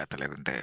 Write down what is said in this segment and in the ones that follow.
திரைப்படத்திலிருந்து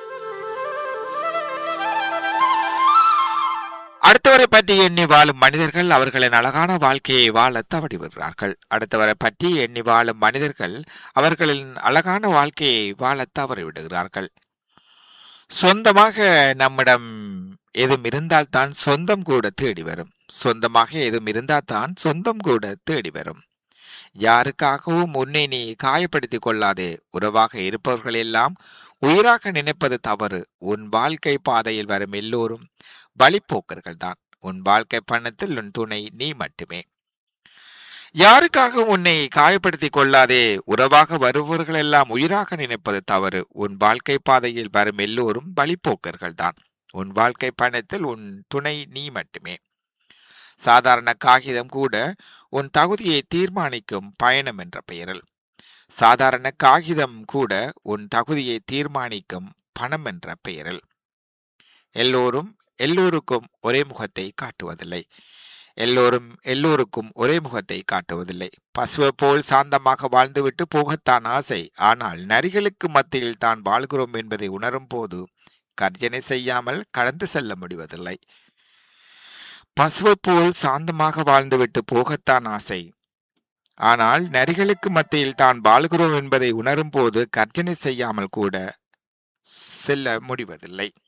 அடுத்தவரை பற்றி எண்ணி வாழும் மனிதர்கள் அவர்களின் அழகான வாழ்க்கையை வாழ தவறி விடுகிறார்கள் அடுத்தவரை பற்றி எண்ணி வாழும் மனிதர்கள் அவர்களின் அழகான வாழ்க்கையை வாழ தவறி விடுகிறார்கள் சொந்தமாக நம்மிடம் எதுவும் இருந்தால்தான் சொந்தம் கூட தேடி வரும் சொந்தமாக எதுவும் இருந்தால்தான் சொந்தம் கூட தேடி வரும் யாருக்காகவும் உன்னை நீ காயப்படுத்திக் கொள்ளாதே உறவாக இருப்பவர்கள் எல்லாம் உயிராக நினைப்பது தவறு உன் வாழ்க்கை பாதையில் வரும் எல்லோரும் வழிப்போக்கர்கள் தான் உன் வாழ்க்கை பயணத்தில் உன் துணை நீ மட்டுமே யாருக்காகவும் உன்னை காயப்படுத்திக் கொள்ளாதே உறவாக வருபவர்கள் எல்லாம் உயிராக நினைப்பது தவறு உன் வாழ்க்கை பாதையில் வரும் எல்லோரும் வழிப்போக்கர்கள் தான் உன் வாழ்க்கை பயணத்தில் உன் துணை நீ மட்டுமே சாதாரண காகிதம் கூட உன் தகுதியை தீர்மானிக்கும் பயணம் என்ற பெயரில் சாதாரண காகிதம் கூட உன் தகுதியை தீர்மானிக்கும் பணம் என்ற பெயரில் எல்லோரும் எல்லோருக்கும் ஒரே முகத்தை காட்டுவதில்லை எல்லோரும் எல்லோருக்கும் ஒரே முகத்தை காட்டுவதில்லை பசுவை போல் சாந்தமாக வாழ்ந்துவிட்டு போகத்தான் ஆசை ஆனால் நரிகளுக்கு மத்தியில் தான் வாழ்கிறோம் என்பதை உணரும் போது கர்ஜனை செய்யாமல் கடந்து செல்ல முடிவதில்லை பசுவை போல் சாந்தமாக வாழ்ந்துவிட்டு போகத்தான் ஆசை ஆனால் நரிகளுக்கு மத்தியில் தான் வாழ்கிறோம் என்பதை உணரும் போது கர்ஜனை செய்யாமல் கூட செல்ல முடிவதில்லை